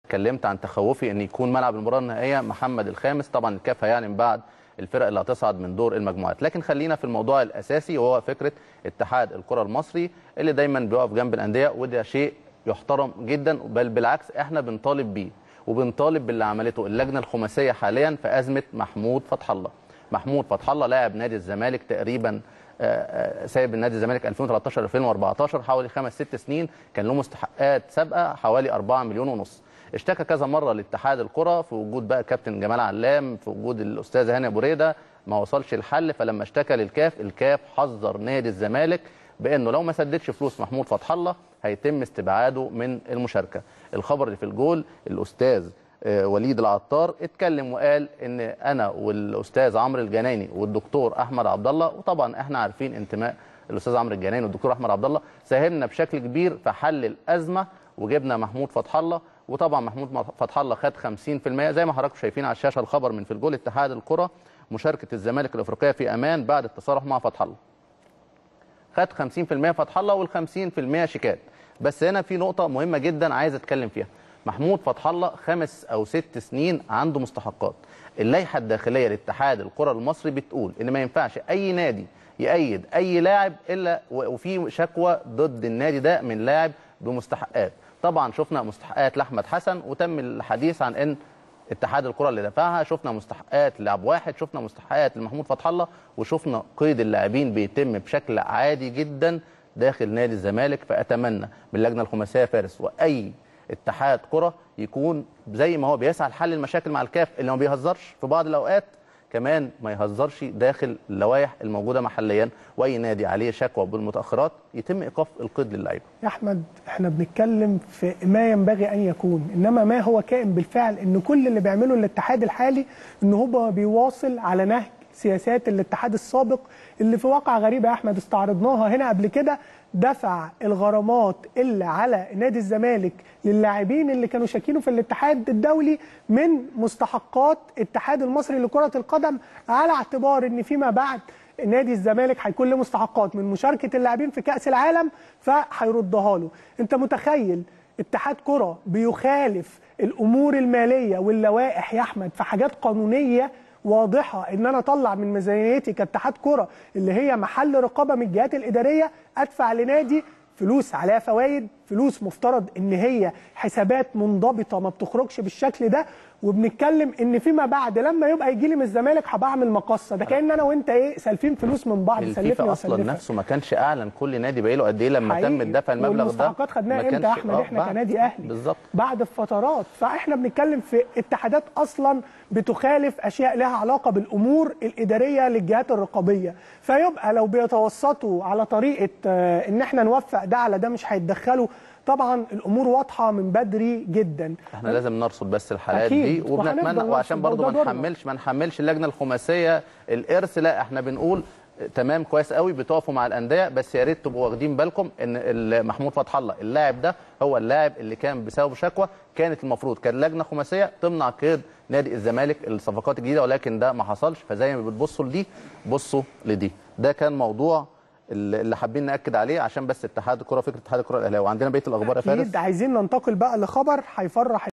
اتكلمت عن تخوفي ان يكون ملعب المباراه النهائيه محمد الخامس طبعا الكاف هيعلن بعد الفرق اللي هتصعد من دور المجموعات لكن خلينا في الموضوع الاساسي وهو فكره اتحاد الكره المصري اللي دايما بيقف جنب الانديه وده شيء يحترم جدا بل بالعكس احنا بنطالب بيه وبنطالب باللي عملته اللجنه الخماسيه حاليا في ازمه محمود فتح الله محمود فتح الله لاعب نادي الزمالك تقريبا سايب النادي الزمالك 2013 2014 حوالي خمس ست سنين كان له مستحقات سابقه حوالي 4 مليون ونص اشتكى كذا مره لاتحاد الكره في وجود بقى كابتن جمال علام في وجود الاستاذ هاني ابو ريده ما وصلش الحل فلما اشتكى للكاف الكاف حذر نادي الزمالك بانه لو ما سددش فلوس محمود فتح الله هيتم استبعاده من المشاركه الخبر اللي في الجول الاستاذ وليد العطار اتكلم وقال ان انا والاستاذ عمرو الجناني والدكتور احمد عبد الله وطبعا احنا عارفين انتماء الاستاذ عمرو الجناني والدكتور احمد عبد الله ساهمنا بشكل كبير في حل الازمه وجبنا محمود فتح الله وطبعا محمود فتح الله خد 50% زي ما حضراتكم شايفين على الشاشه الخبر من في الجول اتحاد الكره مشاركه الزمالك الافريقيه في امان بعد التصالح مع فتح الله خد 50% فتح الله وال 50% شيكات بس هنا في نقطه مهمه جدا عايز اتكلم فيها محمود فتح الله خمس او ست سنين عنده مستحقات اللائحه الداخليه لاتحاد الكره المصري بتقول ان ما ينفعش اي نادي يأيد اي لاعب الا وفي شكوى ضد النادي ده من لاعب بمستحقات طبعا شفنا مستحقات لاحمد حسن وتم الحديث عن ان اتحاد الكره اللي دفعها شفنا مستحقات لعب واحد شفنا مستحقات لمحمود فتح الله وشفنا قيد اللاعبين بيتم بشكل عادي جدا داخل نادي الزمالك فاتمنى من اللجنه الخماسيه فارس واي اتحاد كره يكون زي ما هو بيسعى لحل المشاكل مع الكاف اللي ما بيهزرش في بعض الاوقات كمان ما يهزرش داخل اللوائح الموجوده محليا واي نادي عليه شكوى بالمتاخرات يتم ايقاف القيد للعيبه. يا احمد احنا بنتكلم في ما ينبغي ان يكون انما ما هو كائن بالفعل ان كل اللي بيعمله الاتحاد الحالي ان هو بيواصل على نهج سياسات الاتحاد السابق اللي في واقع غريب يا احمد استعرضناها هنا قبل كده دفع الغرامات اللي على نادي الزمالك للاعبين اللي كانوا شاكينه في الاتحاد الدولي من مستحقات الاتحاد المصري لكرة القدم على اعتبار ان فيما بعد نادي الزمالك هيكون له مستحقات من مشاركة اللاعبين في كأس العالم فهيردها له انت متخيل اتحاد كرة بيخالف الامور المالية واللوائح يا احمد في حاجات قانونية واضحه ان انا اطلع من ميزانيتي كاتحاد كره اللي هي محل رقابه من الجهات الاداريه ادفع لنادي فلوس عليها فوائد فلوس مفترض ان هي حسابات منضبطه ما بتخرجش بالشكل ده وبنتكلم ان فيما بعد لما يبقى يجي لي من الزمالك هبقى اعمل مقصه ده كان انا وانت ايه سالفين فلوس من بعض الفيفا اصلا نفسه ما كانش اعلن كل نادي باقي له قد ايه لما تم الدفع المبلغ ده والمستحقات خدناها امتى يا احمد احنا كنادي اهلي بالظبط بعد الفترات فاحنا بنتكلم في اتحادات اصلا بتخالف اشياء لها علاقه بالامور الاداريه للجهات الرقابيه فيبقى لو بيتوسطوا على طريقه ان احنا نوفق ده على ده مش هيتدخلوا طبعا الامور واضحه من بدري جدا احنا لازم نرصد بس الحالات دي وبنتمنى وعشان برضه ما نحملش ما نحملش اللجنه الخماسيه الارث لا احنا بنقول تمام كويس قوي بتقفوا مع الانديه بس يا ريت تبقوا واخدين بالكم ان محمود فتح الله اللاعب ده هو اللاعب اللي كان بسبب شكوى كانت المفروض كان لجنه خماسيه تمنع قيد نادي الزمالك الصفقات الجديده ولكن ده ما حصلش فزي ما بتبصوا لدي بصوا لدي ده كان موضوع اللي حابين ناكد عليه عشان بس اتحاد الكره فكره اتحاد الكره الاهلاوي وعندنا بقيه الاخبار يا فارس عايزين ننتقل بقى لخبر هيفرح